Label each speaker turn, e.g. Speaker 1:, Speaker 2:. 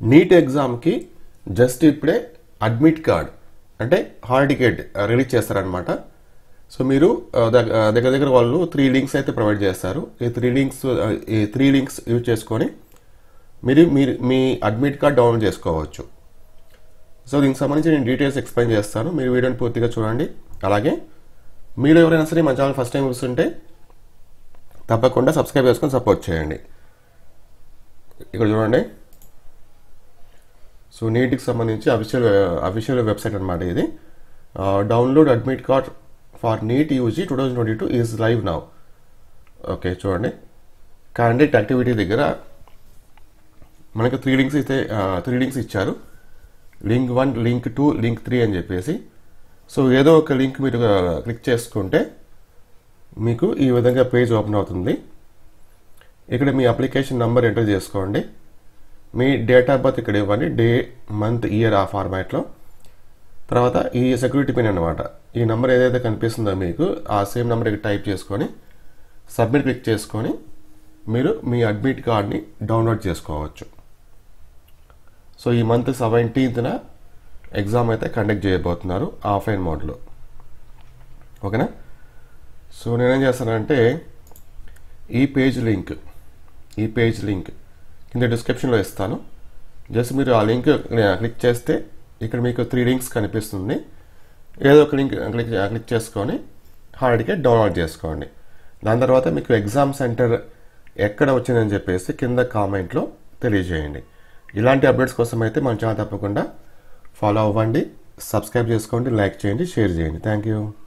Speaker 1: neat ఎగ్జామ్కి just ఇప్పుడే admit card అంటే హాల్ టికెట్ రిలీజ్ చేస్తారనమాట సో మీరు ఆ, దగ్- ఆ, దగ్గర దగ్గర వాళ్ళు త్రీ లింక్స్ అయితే ప్రొవైడ్ చేస్తారు ఈ త్రీ లింక్స్ ఆ, ఈ త్రీ లింక్స్ యూజ్ చేసుకొని మీరు మీరు మీ అడ్మిట్ కార్డ్ డౌన్లోడ్ చేసుకోవచ్చు సో దీనికి సంబంధించి నేను డీటెయిల్స్ ఎక్స్ప్లెయిన్ చేస్తాను మీరు వీడియోని పూర్తిగా చూడండి అలాగే మీరు ఎవరైనా సరే మన ఛానల్ ఫస్ట్ టైం చూస్తుంటే తప్పకుండా సబ్స్క్రైబ్ చేసుకొని సపోర్ట్ చేయండి ఇక్కడ చూడండి సో నీట్కి సంబంధించి అఫీషియల్ అఫీషియల్ వెబ్సైట్ అనమాట ఇది download admit card for NEET UG two thousand twenty two is live now okay చూడండి క్యాండిడేట్ యాక్టివిటీ దగ్గర మనకి త్రీ లింక్స్ అయితే త్రీ లింక్స్ ఇచ్చారు link one link two link three అని చెప్పేసి సో ఏదో ఒక లింక్ మీరు క్లిక్ చేసుకుంటే మీకు ఈ విధంగా పేజ్ ఓపెన్ అవుతుంది ఇక్కడ మీ అప్లికేషన్ నంబర్ ఎంటర్ చేసుకోండి మీ డేట్ ఆఫ్ బర్త్ ఇక్కడ ఇవ్వండి డే మంత్ ఇయర్ ఆ ఫార్మాట్లో తర్వాత ఈ సెక్యూరిటీ పిన్ అనమాట ఈ నెంబర్ ఏదైతే కనిపిస్తుందో మీకు ఆ సేమ్ నెంబర్ ఇక్కడ టైప్ చేసుకొని సబ్మిట్ క్లిక్ చేసుకొని మీరు మీ అడ్మిట్ కార్డ్ని డౌన్లోడ్ చేసుకోవచ్చు సో ఈ మంత్ సెవెంటీన్త్న ఎగ్జామ్ అయితే కండక్ట్ చేయబోతున్నారు ఆఫ్లైన్ మోడ్లో ఓకేనా సో నేనేం చేస్తానంటే ఈ పేజ్ లింక్ ఈ పేజ్ లింక్ కింద డిస్క్రిప్షన్లో ఇస్తాను జస్ట్ మీరు ఆ లింక్ క్లిక్ చేస్తే ఇక్కడ మీకు త్రీ లింక్స్ కనిపిస్తుంది ఏదో ఒక లింక్ క్లిక్ క్లిక్ చేసుకొని హాల్ టికెట్ డౌన్లోడ్ చేసుకోండి దాని తర్వాత మీకు ఎగ్జామ్ సెంటర్ ఎక్కడ వచ్చిందని చెప్పేసి కింద కామెంట్లో తెలియజేయండి ఇలాంటి అప్డేట్స్ కోసం అయితే మన ఛానల్ తప్పకుండా ఫాలో అవ్వండి సబ్స్క్రైబ్ చేసుకోండి లైక్ చేయండి షేర్ చేయండి థ్యాంక్ యూ